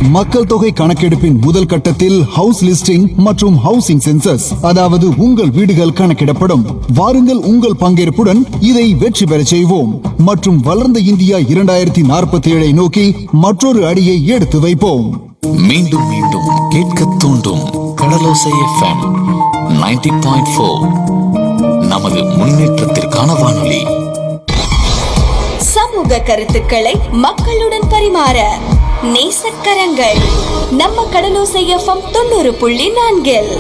மக்கள் தொகை கணக்கெடுப்பின் முதல் கட்டத்தில் ஹவுஸ் லிஸ்டிங் மற்றும் ஹவுசிங் சென்சஸ் அதாவது உங்கள் வீடுகள் கணக்கிடப்படும் வாருங்கள் உங்கள் பங்கேற்புடன் இதை வெற்றி பெறச் செய்வோம் மற்றும் வளர்ந்த இந்தியா இரண்டாயிரத்தி நாற்பத்தி ஏழை நோக்கி மற்றொரு அடியை எடுத்து வைப்போம் மீண்டும் மீண்டும் கேட்க தூண்டும் கடலோசை எஃப்எம் 90.4 பாயிண்ட் ஃபோர் நமது முன்னேற்றத்திற்கான வானொலி சமூக கருத்துக்களை மக்களுடன் பரிமாற நேசக்கரங்கள் நம்ம கடலோசை எஃப்எம் தொண்ணூறு புள்ளி நான்கில்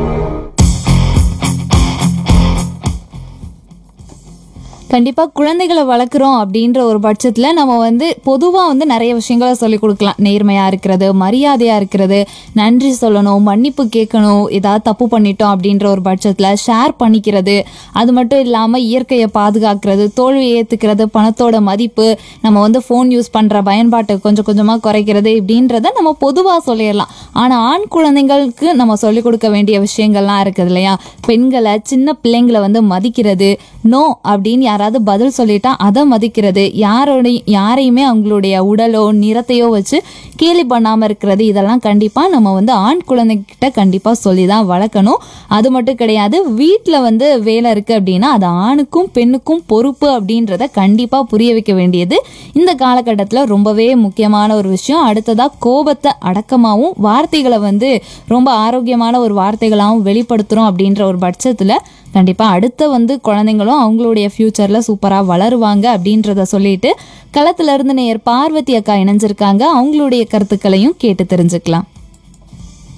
கண்டிப்பா குழந்தைகளை வளர்க்குறோம் அப்படின்ற ஒரு பட்சத்துல நம்ம வந்து பொதுவா வந்து நிறைய விஷயங்களை சொல்லி கொடுக்கலாம் நேர்மையா இருக்கிறது மரியாதையா இருக்கிறது நன்றி சொல்லணும் மன்னிப்பு கேட்கணும் ஏதாவது தப்பு பண்ணிட்டோம் அப்படின்ற ஒரு பட்சத்துல ஷேர் பண்ணிக்கிறது அது மட்டும் இல்லாம இயற்கையை பாதுகாக்கிறது தோல்வியை ஏத்துக்கிறது பணத்தோட மதிப்பு நம்ம வந்து ஃபோன் யூஸ் பண்ற பயன்பாட்டை கொஞ்சம் கொஞ்சமா குறைக்கிறது இப்படின்றத நம்ம பொதுவா சொல்லிடலாம் ஆனா ஆண் குழந்தைங்களுக்கு நம்ம சொல்லிக் கொடுக்க வேண்டிய விஷயங்கள்லாம் இருக்குது இல்லையா பெண்களை சின்ன பிள்ளைங்களை வந்து மதிக்கிறது நோ அப்படின்னு யாராவது பதில் சொல்லிட்டா அதை மதிக்கிறது யாரோடைய யாரையுமே அவங்களுடைய உடலோ நிறத்தையோ வச்சு கேலி பண்ணாம இருக்கிறது இதெல்லாம் கண்டிப்பா நம்ம வந்து ஆண் குழந்தைகிட்ட கண்டிப்பா சொல்லி தான் வளர்க்கணும் அது மட்டும் கிடையாது வீட்டில் வந்து வேலை இருக்கு அப்படின்னா அது ஆணுக்கும் பெண்ணுக்கும் பொறுப்பு அப்படின்றத கண்டிப்பா புரிய வைக்க வேண்டியது இந்த காலகட்டத்தில் ரொம்பவே முக்கியமான ஒரு விஷயம் அடுத்ததா கோபத்தை அடக்கமாகவும் வார்த்தைகளை வந்து ரொம்ப ஆரோக்கியமான ஒரு வார்த்தைகளாகவும் வெளிப்படுத்துறோம் அப்படின்ற ஒரு பட்சத்தில் கண்டிப்பாக அடுத்த வந்து குழந்தைங்களும் அவங்களுடைய ஃப்யூச்சரில் சூப்பராக வளருவாங்க அப்படின்றத சொல்லிட்டு களத்துல இருந்து நேயர் பார்வதி அக்கா இணைஞ்சிருக்காங்க அவங்களுடைய கருத்துக்களையும் கேட்டு தெரிஞ்சுக்கலாம்